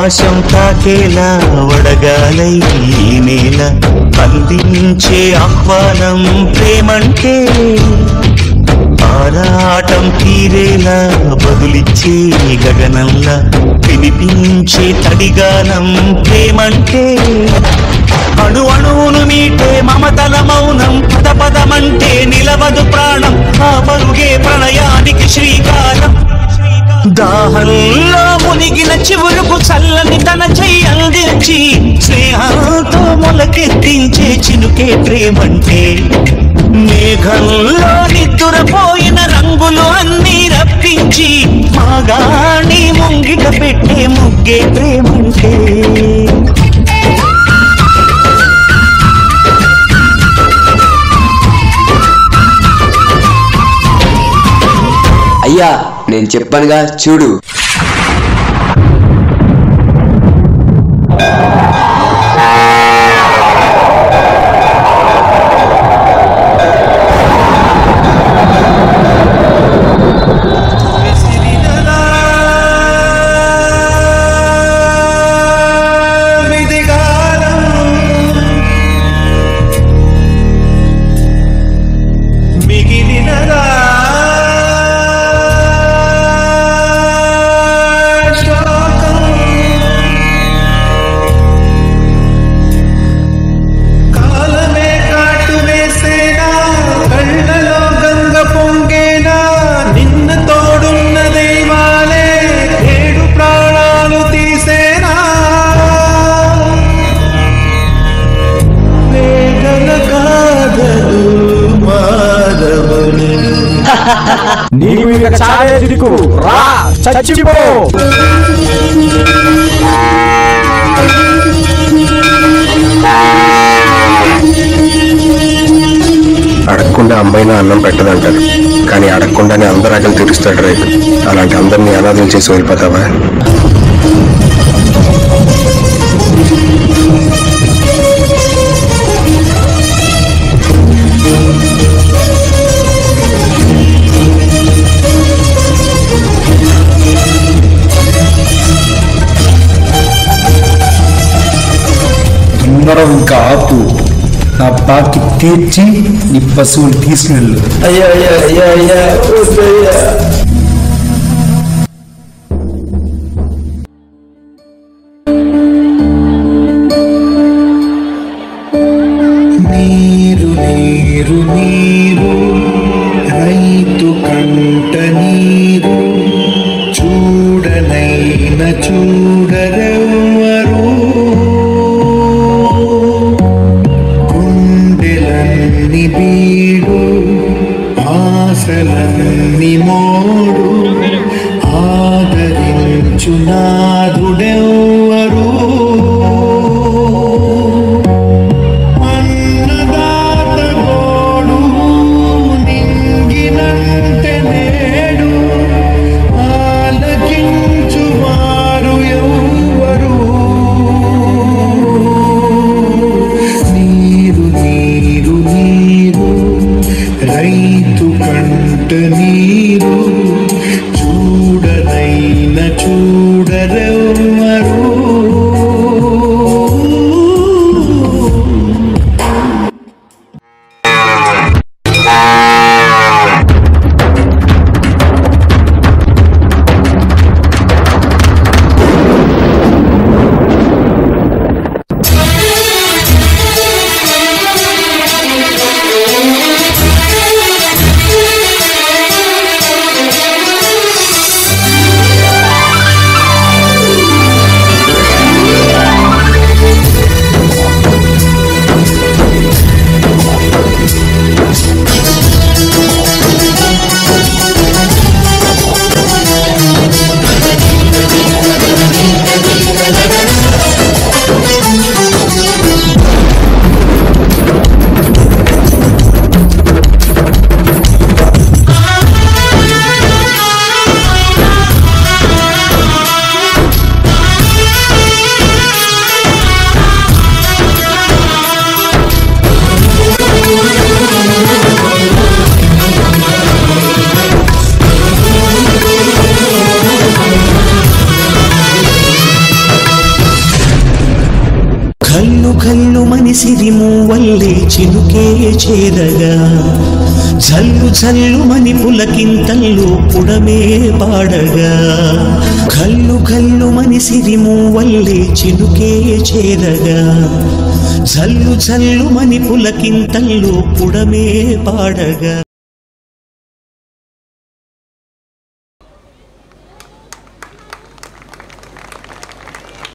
ఆకాశం తాకేలా వడగాలై ఈ నేల అందించే ఆహ్వానం ప్రేమంటే ఆరాటం తీరేలా బదులిచ్చే గగనంలా వినిపించే తడిగానం ప్రేమంటే అణు అణువును మీటే మమతల మౌనం పద పదమంటే నిలవదు ప్రాణం ఆ పరుగే ప్రణయానికి శ్రీకారం దాహంలో మునిగిన చివురుకు చల్లని తన చెయ్యి అందించి స్నేహంతో మొలకెత్తించే చినుకే ప్రేమంటే మేఘంలో నిద్దురపోయిన రంగులు అన్నీ రప్పించి మాగాణి ముంగిట పెట్టే ముగ్గే ప్రేమంటే అయ్యా నేను చెప్పానుగా చూడు మిగిలినదా కాలమే కాటు వేసేనా కళ్ళలో గంగ పొంగేనా నిన్న తోడున్న దైవాలే ఏడు ప్రాణాలు తీసేనా వేదన కాదలు మాధవుని నీకు ఇక చాలే దిక్కు రా చచ్చిపో అడగకుండా అమ్మాయినా అన్నం పెట్టదంటారు కానీ అడగకుండానే అందరు ఆకలి తీరుస్తాడు రైతు అలాంటి అందరినీ అనాథం చేసి వెళ్ళిపోతావా అందరం ఇంకా ఆపు నా బాకి తీర్చి నీ పశువులు తీసుకెళ్ళు అయ్యా అయ్యా అయ్యా అయ్యా వద్దయ్యా నీరు నీరు నీరు రైతు కంట నీరు చూడనైన చూడరెవ్వరు గుండెలన్ని బీడు ఆశలన్ని మోడు ఆదరించు నాదుడెవ్వరు అన్నదాత గోడు నింగినంటే నేడు ఆలకించువారు ఎవ్వరు నీరు నీరు నీరు రైతు కంట నీరు చూడనైన చూడరెవ్వరు కల్లు మని సిరిము వల్లే చినుకే చేరగా జల్లు జల్లు మని పులకింతల్లు పుడమే పాడగా కల్లు కల్లు మని సిరిము వల్లే చినుకే చేరగా జల్లు జల్లు మని పులకింతల్లు పుడమే పాడగా